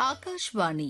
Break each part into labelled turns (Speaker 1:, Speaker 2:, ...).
Speaker 1: ఆకాశవాణి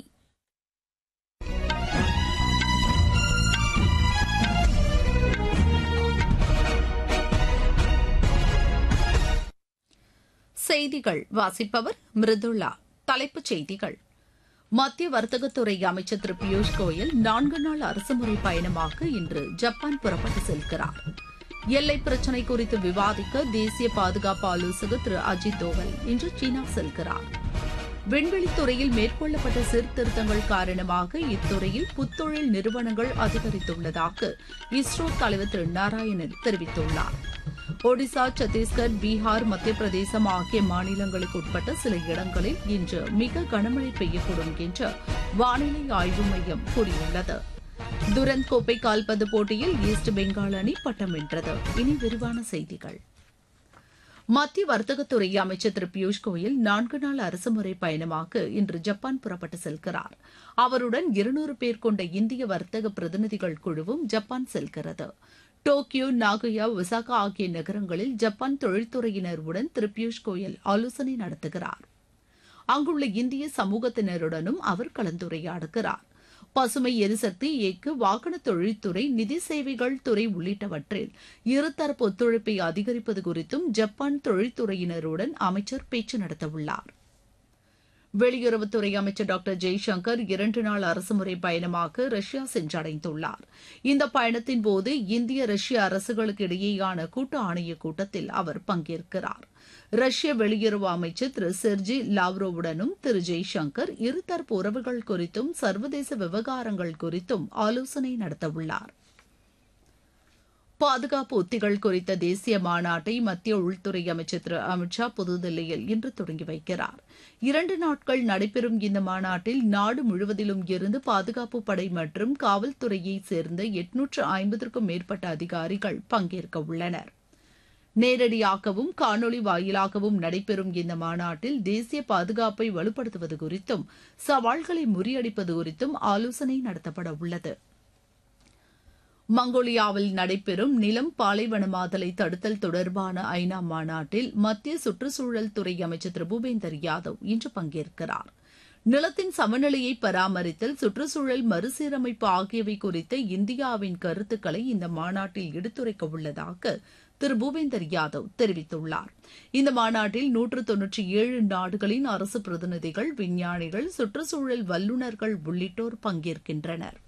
Speaker 1: செய்திகள் வாசிப்பவர் மிருதுளா தலைப்புச் செய்திகள் மத்திய வர்த்தகத்துறை அமைச்சர் திரு பியூஷ் கோயல் நான்கு நாள் அரசுமுறை பயணமாக இன்று ஜப்பான் புறப்பட்டு செல்கிறார் எல்லை பிரச்சினை குறித்து விவாதிக்க தேசிய பாதுகாப்பு ஆலோசகர் திரு அஜித் தோவல் இன்று சீனா செல்கிறார் விண்வெளித்துறையில் மேற்கொள்ளப்பட்ட சீர்திருத்தங்கள் காரணமாக இத்துறையில் புத்தொழில் நிறுவனங்கள் அதிகரித்துள்ளதாக இஸ்ரோ தலைவர் திரு நாராயணன் தெரிவித்துள்ளார் ஒடிசா சத்தீஸ்கர் பீகார் மத்திய பிரதேசம் ஆகிய மாநிலங்களுக்கு உட்பட்ட சில இடங்களில் இன்று மிக கனமழை பெய்யக்கூடும் என்று வானிலை ஆய்வு மையம் கூறியுள்ளது துரந்த் கோப்பை கால்பந்து போட்டியில் ஈஸ்ட் பெங்கால் அணி பட்டம் வென்றது இனி விரிவான செய்திகள் மத்திய வர்த்தகத்துறை அமைச்சர் திரு பியூஷ் கோயல் நான்கு நாள் அரசுமுறை பயணமாக இன்று ஜப்பான் புறப்பட்டு செல்கிறார் அவருடன் இருநூறு பேர் கொண்ட இந்திய வர்த்தக பிரதிநிதிகள் குழுவும் ஜப்பான் செல்கிறது டோக்கியோ நாகோயா ஒசாகா ஆகிய நகரங்களில் ஜப்பான் தொழில்துறையினருடன் திரு பியூஷ் கோயல் ஆலோசனை நடத்துகிறார் அங்குள்ள இந்திய சமூகத்தினருடனும் அவர் கலந்துரையாடுகிறார் பசுமை எரிசக்தி இயக்கு வாகன தொழில்துறை நிதி சேவைகள் துறை உள்ளிட்டவற்றில் இருதரப்பு ஒத்துழைப்பை அதிகரிப்பது குறித்தும் ஜப்பான் தொழில்துறையினருடன் அமைச்சர் பேச்சு நடத்தவுள்ளார் வெளியுறவுத்துறை அமைச்சர் டாக்டர் ஜெய்சங்கர் இரண்டு நாள் அரசுமுறை பயணமாக ரஷ்யா சென்றடைந்துள்ளார் இந்த பயணத்தின் போது இந்திய ரஷ்ய அரசுகளுக்கு இடையேயான கூட்டு ஆணைய கூட்டத்தில் அவர் பங்கேற்கிறார் ரஷ்ய வெளியுறவு அமைச்சர் திரு செர்ஜி லாவ்ரோவுடனும் திரு ஜெய்சங்கர் இருதரப்பு உறவுகள் குறித்தும் சர்வதேச விவகாரங்கள் குறித்தும் ஆலோசனை நடத்தவுள்ளார் பாதுகாப்பு உத்திகள் குறித்த தேசிய மாநாட்டை மத்திய உள்துறை அமைச்சர் திரு அமித் ஷா புதுதில்லியில் இன்று தொடங்கி வைக்கிறார் இரண்டு நாட்கள் நடைபெறும் இந்த மாநாட்டில் நாடு முழுவதிலும் இருந்து பாதுகாப்பு படை மற்றும் காவல்துறையைச் சேர்ந்த எட்நூற்று ஐம்பதற்கும் மேற்பட்ட அதிகாரிகள் பங்கேற்க உள்ளனர் நேரடியாகவும் காணொலி வாயிலாகவும் நடைபெறும் இந்த மாநாட்டில் தேசிய பாதுகாப்பை வலுப்படுத்துவது குறித்தும் சவால்களை முறியடிப்பது குறித்தும் ஆலோசனை நடத்தப்பட உள்ளது மங்கோலியாவில் நடைபெறும் நிலம் பாலைவனமாதலை தடுத்தல் தொடர்பான ஐநா மாநாட்டில் மத்திய சுற்றுச்சூழல் துறை அமைச்சர் திரு பூபேந்தர் யாதவ் இன்று பங்கேற்கிறார் நிலத்தின் சமநிலையை பராமரித்தல் சுற்றுச்சூழல் மறுசீரமைப்பு ஆகியவை குறித்த இந்தியாவின் கருத்துக்களை இந்த மாநாட்டில் எடுத்துரைக்க உள்ளதாக திரு பூபேந்தர் யாதவ் தெரிவித்துள்ளார் இந்த மாநாட்டில் நூற்று தொன்னூற்றி ஏழு நாடுகளின் அரசு பிரதிநிதிகள் விஞ்ஞானிகள் சுற்றுச்சூழல் வல்லுநர்கள் உள்ளிட்டோர் பங்கேற்கின்றனர்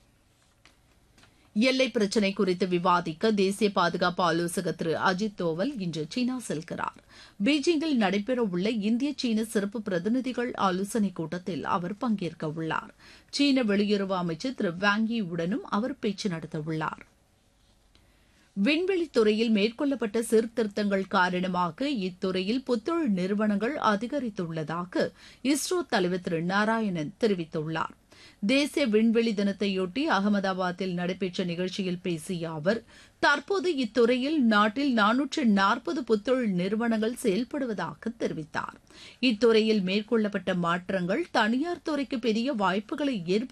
Speaker 1: எல்லை பிரச்சினை குறித்து விவாதிக்க தேசிய பாதுகாப்பு ஆலோசகர் திரு அஜித் தோவல் இன்று சீனா செல்கிறார் பீஜிங்கில் நடைபெறவுள்ள இந்திய சீன சிறப்பு பிரதிநிதிகள் ஆலோசனைக் கூட்டத்தில் அவர் பங்கேற்க உள்ளார் சீன வெளியுறவு அமைச்சர் திரு வாங்கி உடனும் அவர் பேச்சு நடத்தவுள்ளார் விண்வெளித்துறையில் மேற்கொள்ளப்பட்ட சீர்திருத்தங்கள் காரணமாக இத்துறையில் புத்தொழில் நிறுவனங்கள் அதிகரித்துள்ளதாக இஸ்ரோ தலைவர் திரு நாராயணன் தெரிவித்துள்ளார் தேசிய விண்வெளி தினத்தையொட்டி அகமதாபாத்தில் நடைபெற்ற நிகழ்ச்சியில் பேசிய அவர் தற்போது இத்துறையில் நாட்டில் நானூற்று நாற்பது புத்தொழில் நிறுவனங்கள் செயல்படுவதாக தெரிவித்தார் இத்துறையில் மேற்கொள்ளப்பட்ட மாற்றங்கள் தனியார் துறைக்கு பெரிய வாய்ப்புகளை ஏற்படுத்த